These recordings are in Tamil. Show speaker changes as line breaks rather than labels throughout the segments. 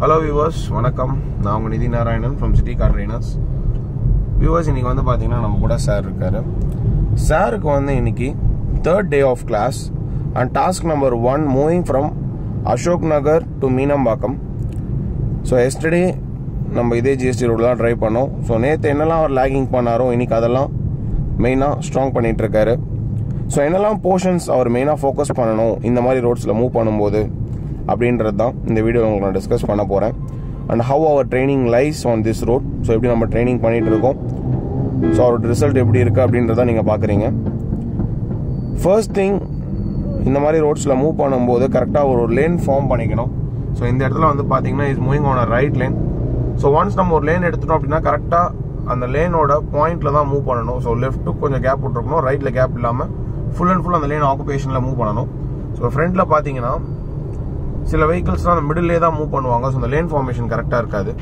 ஹலோ வியூவர்ஸ் வணக்கம் நான் உங்கள் Nidhi Narayanan from city car trainers viewers இன்னைக்கு வந்து பார்த்தீங்கன்னா நம்ம கூட சார் இருக்காரு சாருக்கு வந்து இன்னைக்கு third day of class and task number one moving from Ashok Nagar to Meenambakkam so yesterday நம்ம இதே ஜிஎஸ்டி ரோடு தான் ட்ரைவ் பண்ணோம் ஸோ நேற்று என்னெல்லாம் அவர் லேகிங் பண்ணாரோ இன்னைக்கு அதெல்லாம் மெயினாக ஸ்ட்ராங் பண்ணிட்டு இருக்காரு ஸோ என்னெல்லாம் போர்ஷன்ஸ் அவர் மெயினாக ஃபோக்கஸ் பண்ணணும் இந்த மாதிரி ரோட்ஸில் மூவ் பண்ணும்போது அப்படின்றது தான் இந்த வீடியோ உங்களுக்கு நான் டிஸ்கஸ் பண்ண போகிறேன் and how our training lies on this road so எப்படி நம்ம ட்ரைனிங் பண்ணிட்டு இருக்கோம் ஸோ அவரோட ரிசல்ட் எப்படி இருக்குது அப்படின்றத நீங்கள் பார்க்குறீங்க ஃபர்ஸ்ட் திங் இந்த மாதிரி ரோட்ஸில் மூவ் பண்ணும்போது கரெக்டாக ஒரு லேன் ஃபார்ம் பண்ணிக்கணும் ஸோ இந்த இடத்துல வந்து பார்த்தீங்கன்னா is moving on a right lane so once நம்ம ஒரு லேன் எடுத்துட்டோம் அப்படின்னா கரெக்டாக அந்த லேனோட பாயிண்ட்ல தான் மூவ் பண்ணணும் ஸோ லெஃப்ட்டு கொஞ்சம் கேப் விட்டுருக்கணும் ரைட்டில் கேப் இல்லாமல் ஃபுல் அண்ட் ஃபுல் அந்த லேன் ஆக்குபேஷனில் மூவ் பண்ணணும் ஸோ ஃப்ரண்ட்டில் பார்த்தீங்கன்னா சில வெஹிக்கிள்ஸ்லாம் அந்த மிடிலே தான் மூவ் பண்ணுவாங்க ஸோ அந்த லேன் ஃபார்மேஷன் கரெக்டாக இருக்காது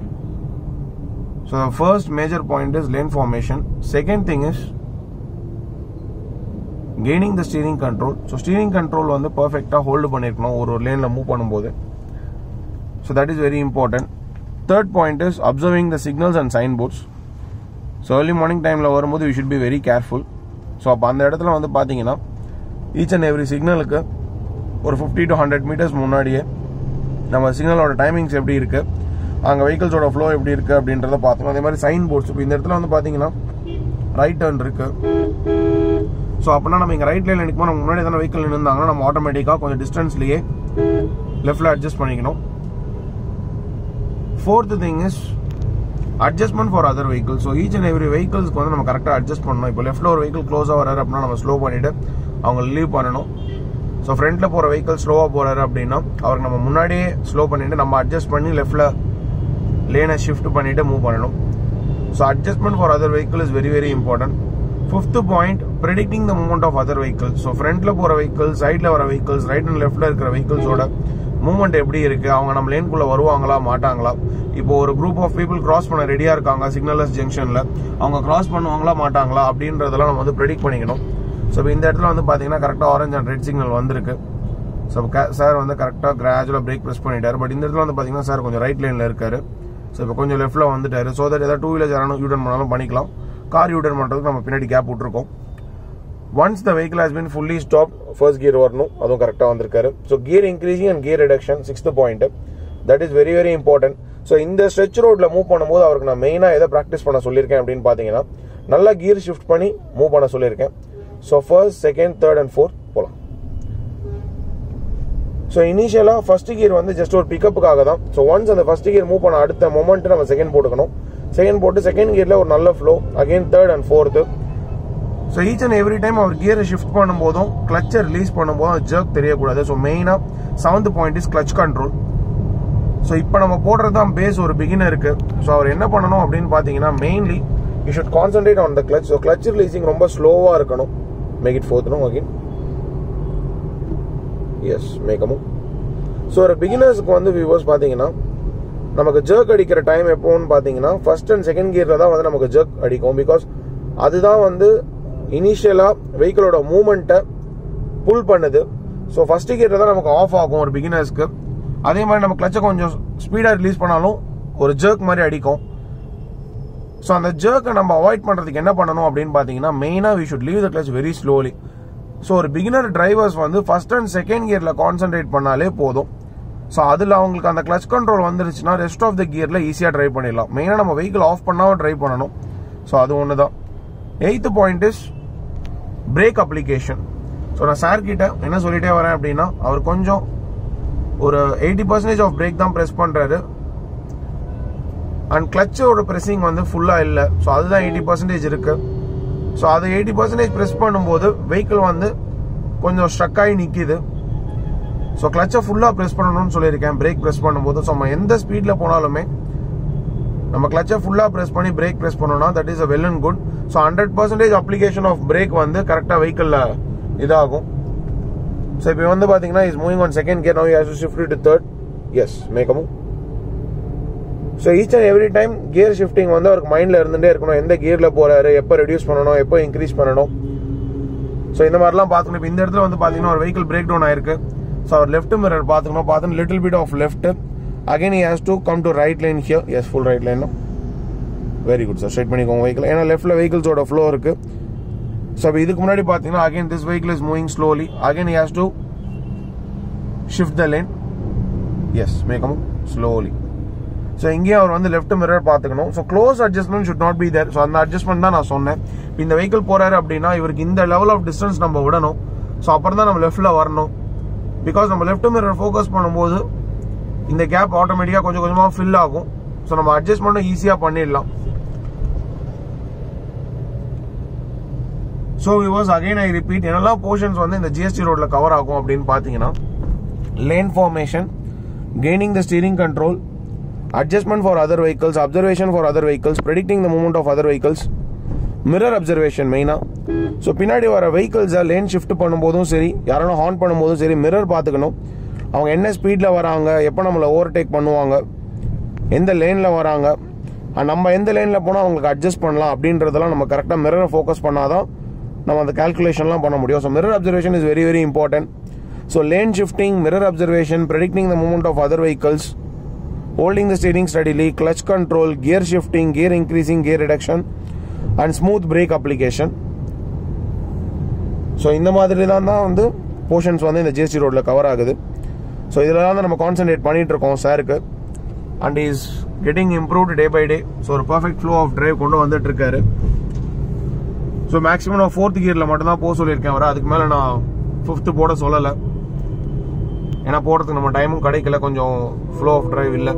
so first major point is lane formation second thing is gaining the steering control so steering control வந்து பர்ஃபெக்டாக ஹோல்டு பண்ணியிருக்கணும் ஒரு ஒரு லேனில் மூவ் பண்ணும்போது so that is very important third point is observing the signals and sign boards so early morning டைமில் வரும்போது we should be very careful so அப்போ அந்த இடத்துல வந்து பார்த்தீங்கன்னா ஈச் அண்ட் எவ்ரி சிக்னலுக்கு ஒரு ஃபிஃப்டி டு ஹண்ட்ரட் மீட்டர்ஸ் முன்னாடியே நம்ம சிக்னலோட டைமிங்ஸ் எப்படி இருக்கு அங்கே வெஹிக்கிள்ஸோட ஃப்ளோ எப்படி இருக்கு அப்படின்றத பார்த்தோம் அதே மாதிரி சைன் போர்ட்ஸ் இப்போ இந்த இடத்துல வந்து பார்த்தீங்கன்னா ரைட் டர்ன் இருக்கு ஸோ அப்படின்னா நம்ம இங்கே ரைட் லைன் நிற்கும்போது நம்ம முன்னாடி எதனா வெஹிக்கிள் நின்றுந்தாங்கன்னா நம்ம ஆட்டோமேட்டிக்காக கொஞ்சம் டிஸ்டன்ஸ்லேயே லெஃப்டில் அட்ஜஸ்ட் பண்ணிக்கணும் fourth thing is adjustment for other vehicle so each and every வெஹிக்கிள்ஸ்க்கு வந்து நம்ம கரெக்டாக அட்ஜஸ்ட் பண்ணணும் இப்போ லெஃப்ட்டில் ஒரு வெஹிக்கிள் க்ளோஸாக வராரு அப்படின்னா நம்ம ஸ்லோ பண்ணிவிட்டு அவங்க லீவ் பண்ணணும் ஸோ ஃப்ரண்ட்டில் போகிற வெஹிக்கிள் ஸ்லோவாக போகிறாரு அப்படின்னா அவருக்கு நம்ம முன்னாடியே ஸ்லோ பண்ணிவிட்டு நம்ம அட்ஜஸ்ட் பண்ணி லெஃப்ட்டில் லேனை ஷிஃப்ட் பண்ணிவிட்டு மூவ் பண்ணணும் so adjustment for other vehicle is very very important fifth point predicting the movement of other vehicle so ஃப்ரண்ட்டில் போகிற வெஹிக்கிள் சைடில் வர வெஹிக்கிள்ஸ் ரைட் அண்ட் லெஃப்ட்டில் இருக்கிற வெஹிக்கிள்ஸோட மூவ்மெண்ட் எப்படி இருக்கு அவங்க நம்ம லேன்குள்ள வருவாங்களா மாட்டாங்களா இப்போ ஒரு குரூப் ஆஃப் பீப்புள் கிராஸ் பண்ண ரெடியா இருக்காங்க சிக்னல்லஸ் ஜங்ஷன்ல அவங்க கிராஸ் பண்ணுவாங்களா மாட்டாங்களா அப்படின்றதெல்லாம் நம்ம வந்து ப்ரெடிக்ட் பண்ணிக்கணும் ஸோ இப்போ இந்த இடத்துல வந்து பாத்தீங்கன்னா கரெக்டாக ஆரஞ்ச் அண்ட் ரெட் சிக்னல் வந்திருக்கு ஸோ சார் வந்து கரெக்டாக கிராஜுவலாக பிரேக் ப்ரெஸ் பண்ணிட்டாரு பட் இந்த இடத்துல வந்து பாத்தீங்கன்னா சார் கொஞ்சம் ரைட் லைன்ல இருக்காரு ஸோ இப்போ கொஞ்சம் லெஃப்ட்ல வந்துட்டாரு ஸோ தட் ஏதாவது டூ வீலர்ஸ் யாரும் யூட்டன் பண்ணாலும் பண்ணிக்கலாம் கார் யூட்டன் பண்றதுக்கு நம்ம பின்னாடி கேப் விட்டுருக்கோம் once the vehicle has been fully stop first gear வரணும் அதுவும் கரெக்டாக வந்திருக்காரு so gear increasing and gear reduction sixth point that is very very important so இந்த ஸ்ட்ரெச் ரோட்ல மூவ் பண்ணும்போது அவருக்கு நான் மெயினாக எதை ப்ராக்டிஸ் பண்ண சொல்லியிருக்கேன் அப்படின்னு பார்த்தீங்கன்னா நல்லா கியர் ஷிஃப்ட் பண்ணி மூவ் பண்ண சொல்லியிருக்கேன் so first second third and fourth போகலாம் ஸோ இனிஷியலாக ஃபர்ஸ்ட் கியர் வந்து ஜஸ்ட் ஒரு பிக்கப்புக்காக தான் ஸோ ஒன்ஸ் அந்த ஃபர்ஸ்ட் கியர் மூவ் பண்ண அடுத்த மொமெண்ட் நம்ம செகண்ட் போட்டுக்கணும் செகண்ட் போட்டு செகண்ட் கியரில் ஒரு நல்ல flow again third and fourth so each and every time அவர் கியரை ஷிஃப்ட் பண்ணும்போதும் கிளச்சை ரிலீஸ் பண்ணும்போதும் ஜர்க் தெரியக்கூடாது ஸோ மெயினாக seventh point is clutch control so இப்போ நம்ம போடுறது தான் பேஸ் ஒரு பிகினருக்கு ஸோ அவர் என்ன பண்ணணும் அப்படின்னு பார்த்தீங்கன்னா mainly you should concentrate on the clutch so clutch releasing ரொம்ப ஸ்லோவாக இருக்கணும் make it forth no again as மேக்கமும் ஸோ ஒரு பிகினர்ஸ்க்கு வந்து வியூவர்ஸ் பார்த்தீங்கன்னா நமக்கு ஜர்க் அடிக்கிற டைம் எப்போன்னு பார்த்தீங்கன்னா ஃபர்ஸ்ட் அண்ட் செகண்ட் கியரில் தான் வந்து நமக்கு ஜர்க் அடிக்கும் பிகாஸ் அதுதான் வந்து இனிஷியலாக வெஹிக்கிளோட மூமெண்ட்டை புல் பண்ணுது ஸோ ஃபர்ஸ்ட் கியரில் தான் நமக்கு ஆஃப் ஆகும் ஒரு பிகினர்ஸ்க்கு அதே மாதிரி நம்ம கிளச்சை கொஞ்சம் ஸ்பீடாக ரிலீஸ் பண்ணாலும் ஒரு ஜர்க் மாதிரி அடிக்கும் ஸோ அந்த ஜர்க்கை நம்ம அவாய்ட் பண்ணுறதுக்கு என்ன பண்ணணும் அப்படின்னு பார்த்தீங்கன்னா மெயினாக we should leave the clutch very slowly so ஒரு பிகினர் டிரைவர்ஸ் வந்து ஃபர்ஸ்ட் அண்ட் செகண்ட் கியரில் கான்சென்ட்ரேட் பண்ணாலே போதும் ஸோ அதில் அவங்களுக்கு அந்த கிளச் கண்ட்ரோல் வந்துருச்சுன்னா ரெஸ்ட் ஆஃப் த கியரில் ஈஸியாக ட்ரைவ் பண்ணிடலாம் மெயினாக நம்ம வெஹிக்கிள் ஆஃப் பண்ணாமல் ட்ரைவ் பண்ணணும் ஸோ அது ஒன்று தான் eighth point is brake application so நான் சார் கிட்ட என்ன சொல்லிட்டே வரேன் அப்படின்னா அவர் கொஞ்சம் ஒரு எயிட்டி பர்சன்டேஜ் ஆஃப் பிரேக் தான் ப்ரெஸ் பண்ணுறாரு அண்ட் கிளச்சோட ப்ரெஸ்ஸிங் வந்து ஃபுல்லாக இல்லை ஸோ அதுதான் எயிட்டி பர்சன்டேஜ் இருக்கு ஸோ அது எயிட்டி பர்சன்டேஜ் ப்ரெஸ் பண்ணும்போது வெஹிக்கிள் வந்து கொஞ்சம் ஸ்ட்ரக் ஆகி நிற்கிது ஸோ கிளச்சை ஃபுல்லாக ப்ரெஸ் பண்ணணும்னு சொல்லியிருக்கேன் பிரேக் ப்ரெஸ் பண்ணும்போது ஸோ நம்ம எந்த ஸ்பீடில் போனாலுமே நம்ம கிளச்சை ஃபுல்லாக ப்ரெஸ் பண்ணி பிரேக் ப்ரெஸ் பண்ணோம்னா that is a well and good so hundred percentage application of brake வந்து கரெக்டாக வெஹிக்கிளில் இதாகும் ஸோ இப்போ வந்து பார்த்தீங்கன்னா is moving on second gear no you to shift to third as மேக்கமும் so each and every time gear shifting வந்து அவருக்கு மைண்டில் இருந்துகிட்டே இருக்கணும் எந்த கியரில் போகிறாரு எப்போ ரெடியூஸ் பண்ணணும் எப்போ இன்க்ரீஸ் பண்ணணும் ஸோ இந்த மாதிரிலாம் பார்த்துக்கணும் இப்போ இந்த இடத்துல வந்து பார்த்தீங்கன்னா ஒரு வெஹிக்கிள் பிரேக் டவுன் ஆயிருக்கு ஸோ அவர் லெஃப்ட் மிரர் பார்த்துக்கணும் பார்த்துன்னு little bit of left again he has to come to right line here as full right line very good sir straight பண்ணிக்கோங்க வெஹிக்கிள் ஏன்னா லெஃப்ட்டில் வெஹிக்கிள்ஸோட ஃப்ளோ இருக்குது ஸோ இப்போ இதுக்கு முன்னாடி பார்த்தீங்கன்னா again this vehicle is moving slowly again he has to shift the lane as மேகம் ஸ்லோலி ஸோ இங்கேயும் அவர் வந்து லெஃப்ட் மிரர் பார்த்துக்கணும் so close adjustment should not be there so அந்த அட்ஜஸ்ட்மெண்ட் தான் நான் சொன்னேன் இப்போ இந்த வெஹிக்கிள் போறாரு அப்படின்னா இவருக்கு இந்த லெவல் ஆஃப் டிஸ்டன்ஸ் நம்ம விடணும் ஸோ அப்புறம் தான் நம்ம லெஃப்ட்ல வரணும் பிகாஸ் நம்ம லெஃப்ட் மிரர் ஃபோக்கஸ் பண்ணும்போது இந்த கேப் ஆட்டோமேட்டிக்காக கொஞ்சம் கொஞ்சமாக ஃபில் ஆகும் ஸோ நம்ம அட்ஜஸ்ட்மெண்ட்டும் ஈஸியாக பண்ணிடலாம் ஸோ விவாஸ் அகைன் ஐ ரிப்பீட் என்னெல்லாம் போர்ஷன்ஸ் வந்து இந்த ஜிஎஸ்டி ரோட்ல கவர் ஆகும் அப்படின்னு பார்த்தீங்கன்னா lane formation gaining the steering control adjustment for other vehicles observation for other vehicles predicting the movement of other vehicles mirror observation மெயினாக ஸோ பின்னாடி வர வெஹிக்கிள்ஸை லேன் ஷிஃப்ட் பண்ணும்போதும் சரி யாராலும் ஹார்ன் பண்ணும்போதும் சரி மிரர் பார்த்துக்கணும் அவங்க என்ன ஸ்பீடில் வராங்க எப்போ நம்மளை ஓவர்டேக் பண்ணுவாங்க எந்த லேனில் வராங்க and நம்ம எந்த லேனில் போனால் அவங்களுக்கு அட்ஜஸ்ட் பண்ணலாம் அப்படின்றதெல்லாம் நம்ம கரெக்டாக மிரரை ஃபோக்கஸ் பண்ணாதான் நம்ம அந்த கால்குலேஷன்லாம் பண்ண முடியும் so mirror observation is very very important so lane shifting mirror observation predicting the movement of other vehicles holding the steering steadily, clutch control, gear shifting, gear increasing, gear reduction, and smooth brake application. So இந்த மாதிரி தான் தான் வந்து போர்ஷன்ஸ் வந்து இந்த ஜிஎஸ்டி ரோடில் கவர் ஆகுது ஸோ இதில் தான் நம்ம கான்சென்ட்ரேட் பண்ணிட்டு இருக்கோம் சாருக்கு and is getting improved day by day so ஒரு பர்ஃபெக்ட் ஃப்ளோ ஆஃப் டிரைவ் கொண்டு வந்துட்டு இருக்காரு ஸோ மேக்ஸிமம் நான் ஃபோர்த் கியரில் மட்டும்தான் போக சொல்லியிருக்கேன் வர அதுக்கு மேலே நான் ஃபிஃப்த்து போட சொல்லலை ஏன்னா போகிறதுக்கு நம்ம டைமும் கிடைக்கல கொஞ்சம் ஃப்ளோ ஆஃப் டிரைவ் இல்லை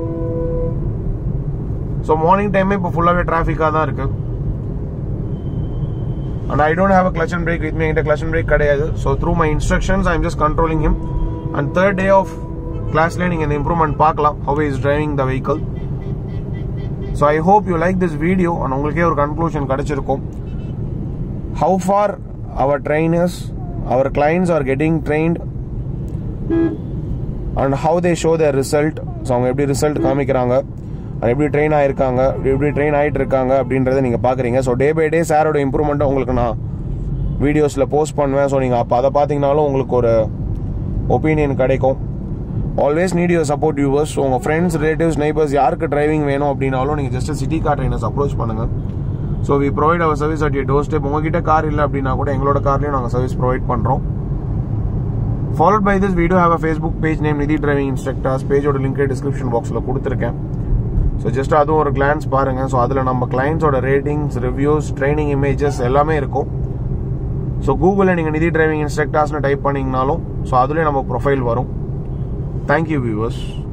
ஸோ மார்னிங் டைமே இப்போ ஃபுல்லாகவே டிராஃபிக்காக தான் இருக்கு and I don't have a clutch and brake with me என்கிட்ட கிளச் அண்ட் பிரேக் கிடையாது so through my instructions I am just controlling him and third day of கிளாஸ்லேயே நீங்கள் இந்த இம்ப்ரூவ்மெண்ட் பார்க்கலாம் how is driving the vehicle so I hope you like this video and உங்களுக்கே ஒரு கன்க்ளூஷன் கிடைச்சிருக்கும் how far our trainers our clients are getting trained and how they show their result so அவங்க எப்படி ரிசல்ட் காமிக்கிறாங்க அது எப்படி ட்ரெயின் ஆயிருக்காங்க எப்படி ட்ரெயின் ஆகிட்டு இருக்காங்க அப்படின்றத நீங்கள் பார்க்குறீங்க ஸோ டே பை டே சாரோட இம்ப்ரூவ்மெண்ட்டை உங்களுக்கு நான் வீடியோஸில் போஸ்ட் பண்ணுவேன் ஸோ நீங்கள் அப்போ அதை பார்த்தீங்கனாலும் உங்களுக்கு ஒரு ஒப்பீனியன் கிடைக்கும் always need your support yours உங்கள் ஃப்ரெண்ட்ஸ் ரிலேட்டிவ்ஸ் நெய்பர்ஸ் யாருக்கு டிரைவிங் வேணும் அப்படின்னாலும் நீங்கள் just city car trainers approach பண்ணுங்கள் so we provide our service at door step உங்ககிட்ட கார் இல்லை அப்படின்னா கூட எங்களோட கார்லையும் நாங்கள் சர்வீஸ் ப்ரொவைட் பண்ணுறோம் followed by this we do have a facebook page named Nidhi driving instructors பேஜோட லிங்க் டிஸ்கிரிப்ஷன் பாக்ஸில் கொடுத்துருக்கேன் ஸோ ஜஸ்ட் அதுவும் ஒரு கிளான்ஸ் பாருங்க ஸோ அதில் நம்ம கிளைண்ட்ஸோட ரேட்டிங்ஸ் ரிவ்யூஸ் ட்ரைனிங் இமேஜஸ் எல்லாமே இருக்கும் ஸோ கூகுளில் நீங்கள் நிதி டிரைவிங் இன்ஸ்ட்ரக்டர்ஸ்னு டைப் பண்ணிங்கனாலும் ஸோ அதுலேயே நம்ம ப்ரொஃபைல் வரும் தேங்க்யூ வியூவர்ஸ்